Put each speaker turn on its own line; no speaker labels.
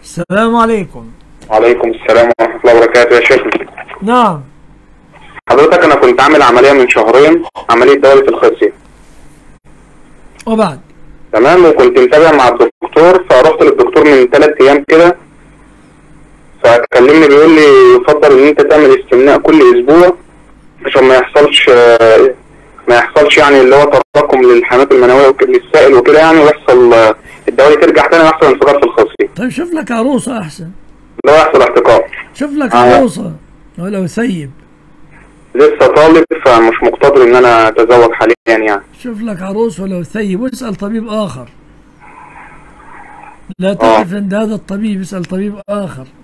السلام عليكم
وعليكم السلام ورحمة الله وبركاته يا شيخنا
نعم
حضرتك أنا كنت عامل عملية من شهرين عملية دورة الخصية
وبعد
تمام وكنت متابع مع الدكتور فرحت للدكتور من ثلاث أيام كده فكلمني بيقول لي يفضل إن أنت تعمل استمناء كل أسبوع عشان ما يحصلش ما يحصلش يعني اللي هو تراكم للحمات المنوية وك- للسائل وكده يعني ويحصل الدورة ترجع تاني ويحصل انفجار في الخصية
طيب شوف لك عروسة أحسن
اللي هو يحصل احتقان
شوف لك
آه.
عروسة ولو سيب
لسه طالب فمش مقتدر إن أنا أتزوج حاليا يعني
شوف لك عروس ولو ثيب واسأل طبيب آخر لا تقف عند هذا الطبيب اسأل طبيب آخر